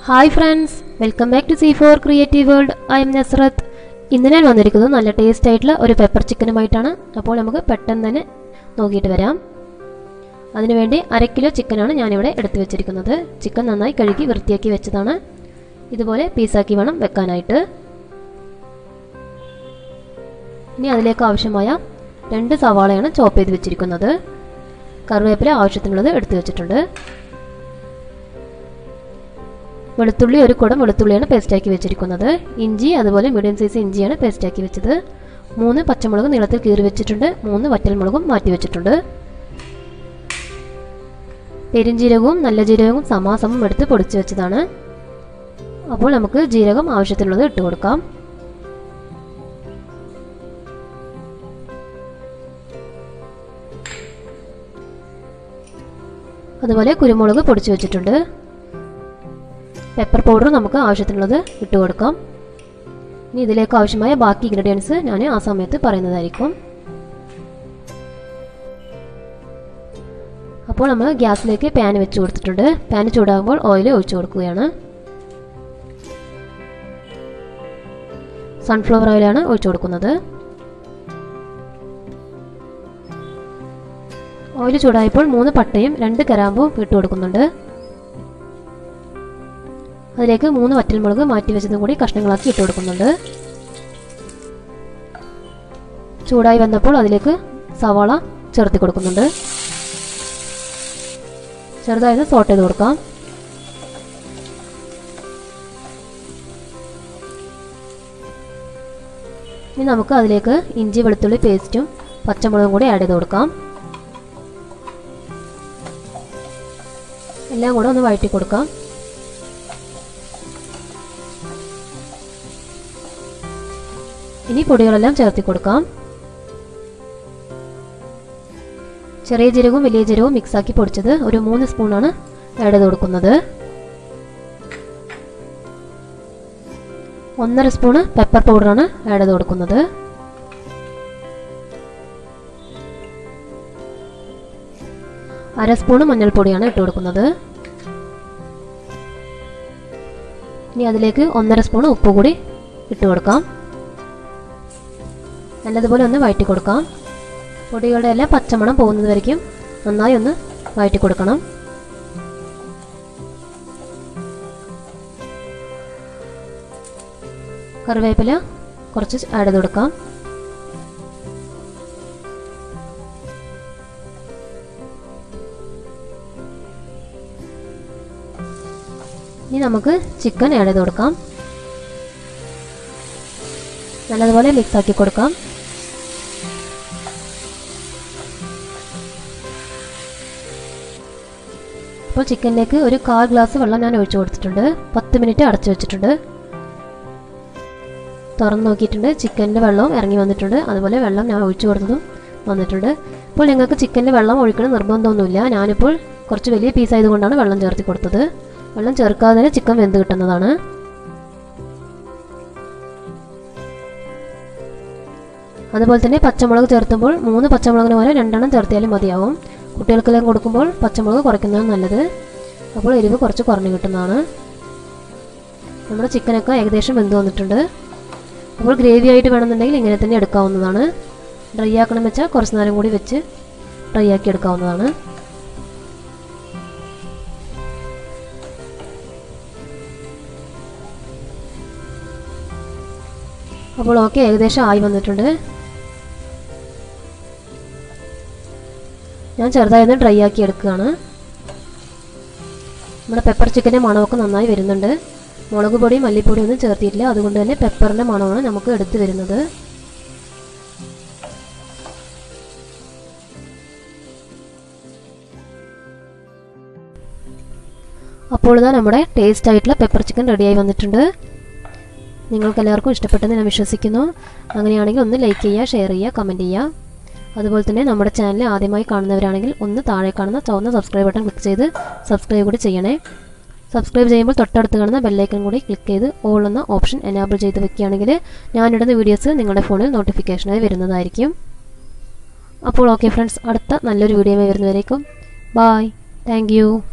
hi friends welcome back to C four creative world I'm Nasrath ഇന്ന് ഞാൻ വന്നിരിക്കുന്നത് നല്ല ടേസ്റ്റ് ആയിട്ടുള്ള ഒരു പെപ്പർ ചിക്കനുമായിട്ടാണ് അപ്പോൾ നമുക്ക് പെട്ടെന്ന് തന്നെ നോക്കിയിട്ട് വരാം അതിനുവേണ്ടി അര കിലോ ചിക്കനാണ് ഞാനിവിടെ എടുത്തു വെച്ചിരിക്കുന്നത് ചിക്കൻ നന്നായി കഴുകി വൃത്തിയാക്കി വെച്ചതാണ് ഇതുപോലെ പീസാക്കി വേണം വെക്കാനായിട്ട് ഇനി അതിലേക്ക് ആവശ്യമായ രണ്ട് സവാളയാണ് ചോപ്പ് ചെയ്ത് വെച്ചിരിക്കുന്നത് കറിവേപ്പില ആവശ്യത്തിനുള്ളത് എടുത്തു വെച്ചിട്ടുണ്ട് വെളുത്തുള്ളി ഒരു കുടം വെളുത്തുള്ളിയാണ് പേസ്റ്റാക്കി വെച്ചിരിക്കുന്നത് ഇഞ്ചി അതുപോലെ മീഡിയം സൈസ് ഇഞ്ചിയാണ് പേസ്റ്റാക്കി വെച്ചത് മൂന്ന് പച്ചമുളക് നീളത്തിൽ കീറി വെച്ചിട്ടുണ്ട് മൂന്ന് വറ്റൽമുളകും മാറ്റി വെച്ചിട്ടുണ്ട് പെരുംജീരകവും നല്ല ജീരകവും സമാസമം എടുത്ത് പൊടിച്ചു വെച്ചതാണ് അപ്പോൾ നമുക്ക് ജീരകം ആവശ്യത്തിനുള്ളത് ഇട്ട് കൊടുക്കാം അതുപോലെ കുരുമുളക് പൊടിച്ചു വെച്ചിട്ടുണ്ട് പെപ്പർ പൗഡർ നമുക്ക് ആവശ്യത്തിനുള്ളത് ഇട്ട് കൊടുക്കാം ഇനി ഇതിലേക്ക് ആവശ്യമായ ബാക്കി ഇൻഗ്രീഡിയൻസ് ഞാൻ ആ സമയത്ത് പറയുന്നതായിരിക്കും അപ്പോൾ നമ്മൾ ഗ്യാസിലേക്ക് പാൻ വെച്ച് കൊടുത്തിട്ടുണ്ട് പാൻ ചൂടാകുമ്പോൾ ഓയിൽ ഒഴിച്ചു കൊടുക്കുകയാണ് സൺഫ്ലവർ ഓയിലാണ് ഒഴിച്ചു കൊടുക്കുന്നത് ഓയിൽ ചൂടായപ്പോൾ മൂന്ന് പട്ടയും രണ്ട് കരാമ്പും ഇട്ട് കൊടുക്കുന്നുണ്ട് അതിലേക്ക് മൂന്ന് വറ്റൽമുളക് മാറ്റി വെച്ചതും കൂടി കഷ്ണങ്ങളാക്കി ഇട്ട് കൊടുക്കുന്നുണ്ട് ചൂടായി വന്നപ്പോൾ അതിലേക്ക് സവാള ചേർത്തി കൊടുക്കുന്നുണ്ട് ചെറുതായത് സോട്ട് ചെയ്ത് കൊടുക്കാം ഇനി നമുക്ക് അതിലേക്ക് ഇഞ്ചി വെളുത്തുള്ളി പേസ്റ്റും പച്ചമുളകും കൂടി ആഡ് ചെയ്ത് കൊടുക്കാം എല്ലാം കൂടെ ഒന്ന് വഴറ്റി കൊടുക്കാം ഇനി പൊടികളെല്ലാം ചേർത്തി കൊടുക്കാം ചെറിയ ജീരകവും വലിയ ജീരകവും മിക്സാക്കി പൊടിച്ചത് ഒരു മൂന്ന് സ്പൂണാണ് ആഡ് ചെയ്ത് കൊടുക്കുന്നത് ഒന്നര സ്പൂണ് പെപ്പർ പൗഡറാണ് ആഡ് ചെയ്ത് കൊടുക്കുന്നത് അര സ്പൂണ് മഞ്ഞൾപ്പൊടിയാണ് ഇട്ട് കൊടുക്കുന്നത് ഇനി അതിലേക്ക് ഒന്നര സ്പൂൺ ഉപ്പ് കൂടി ഇട്ട് കൊടുക്കാം നല്ലതുപോലെ ഒന്ന് വഴറ്റി കൊടുക്കാം പൊടികളുടെ എല്ലാം പച്ചമണം പോകുന്നത് വരയ്ക്കും നന്നായി ഒന്ന് വഴറ്റി കൊടുക്കണം കറിവേപ്പില കുറച്ച് ആഡ് ചെയ്ത് കൊടുക്കാം ഇനി നമുക്ക് ചിക്കൻ ആഡ് ചെയ്ത് കൊടുക്കാം നല്ലതുപോലെ മിക്സ് ആക്കി കൊടുക്കാം അപ്പോൾ ചിക്കനിലേക്ക് ഒരു കാൽ ഗ്ലാസ് വെള്ളം ഞാൻ ഒഴിച്ചു കൊടുത്തിട്ടുണ്ട് പത്ത് മിനിറ്റ് അടച്ചു വെച്ചിട്ടുണ്ട് തുറന്ന് നോക്കിയിട്ടുണ്ട് ചിക്കൻ്റെ വെള്ളവും ഇറങ്ങി വന്നിട്ടുണ്ട് അതുപോലെ വെള്ളം ഞാൻ ഒഴിച്ചു കൊടുത്തതും വന്നിട്ടുണ്ട് ഇപ്പോൾ നിങ്ങൾക്ക് ചിക്കൻ്റെ വെള്ളം ഒഴിക്കണം നിർബന്ധമൊന്നുമില്ല ഞാനിപ്പോൾ കുറച്ച് വലിയ പീസ് ആയതുകൊണ്ടാണ് വെള്ളം ചേർത്തി കൊടുത്തത് വെള്ളം ചേർക്കാതെ തന്നെ ചിക്കൻ വെന്ത് കിട്ടുന്നതാണ് അതുപോലെ തന്നെ പച്ചമുളക് ചേർത്തുമ്പോൾ മൂന്ന് പച്ചമുളകിന് പോലെ രണ്ടെണ്ണം ചേർത്തിയാലും മതിയാവും കുട്ടികൾക്കെല്ലാം കൊടുക്കുമ്പോൾ പച്ചമുളക് കുറയ്ക്കുന്നതാണ് നല്ലത് അപ്പോൾ എരിവ് കുറച്ച് കുറഞ്ഞു കിട്ടുന്നതാണ് നമ്മുടെ ചിക്കനൊക്കെ ഏകദേശം വെന്ത് വന്നിട്ടുണ്ട് അപ്പോൾ ഗ്രേവി ആയിട്ട് വേണമെന്നുണ്ടെങ്കിൽ ഇങ്ങനെ തന്നെ എടുക്കാവുന്നതാണ് ഡ്രൈ ആക്കണം വെച്ചാൽ കുറച്ച് നേരം കൂടി വെച്ച് ഡ്രൈ ആക്കി എടുക്കാവുന്നതാണ് അപ്പോൾ ഓക്കെ ഏകദേശം ആയി വന്നിട്ടുണ്ട് ഞാൻ ചെറുതായി ഡ്രൈ ആക്കി എടുക്കുകയാണ് നമ്മുടെ പെപ്പർ ചിക്കൻ്റെ മണമൊക്കെ നന്നായി വരുന്നുണ്ട് മുളക് പൊടി മല്ലിപ്പൊടി ഒന്നും ചേർത്തിയിട്ടില്ല അതുകൊണ്ട് തന്നെ പെപ്പറിൻ്റെ മണമാണ് നമുക്ക് എടുത്തു വരുന്നത് അപ്പോൾ ഇതാ നമ്മുടെ ടേസ്റ്റ് ആയിട്ടുള്ള പെപ്പർ ചിക്കൻ റെഡിയായി വന്നിട്ടുണ്ട് നിങ്ങൾക്ക് എല്ലാവർക്കും ഇഷ്ടപ്പെട്ടെന്ന് ഞാൻ വിശ്വസിക്കുന്നു അങ്ങനെയാണെങ്കിൽ ഒന്ന് ലൈക്ക് ചെയ്യുക ഷെയർ ചെയ്യുക കമൻറ്റ് ചെയ്യുക അതുപോലെ തന്നെ നമ്മുടെ ചാനൽ ആദ്യമായി കാണുന്നവരാണെങ്കിൽ ഒന്ന് താഴെ കാണുന്ന ചുവന്ന സബ്സ്ക്രൈബ് ബട്ടൺ ക്ലിക്ക് ചെയ്ത് സബ്സ്ക്രൈബ് കൂടി ചെയ്യണേ സബ്സ്ക്രൈബ് ചെയ്യുമ്പോൾ തൊട്ടടുത്ത് കാണുന്ന ബെല്ലൈക്കൺ കൂടി ക്ലിക്ക് ചെയ്ത് ഓൾ എന്ന ഓപ്ഷൻ എനാബിൾ ചെയ്ത് വെക്കുകയാണെങ്കിൽ ഞാനിടുന്ന വീഡിയോസ് നിങ്ങളുടെ ഫോണിൽ നോട്ടിഫിക്കേഷനായി വരുന്നതായിരിക്കും അപ്പോൾ ഓക്കെ ഫ്രണ്ട്സ് അടുത്ത നല്ലൊരു വീഡിയോ വരുന്നവരേക്കും ബായ് താങ്ക്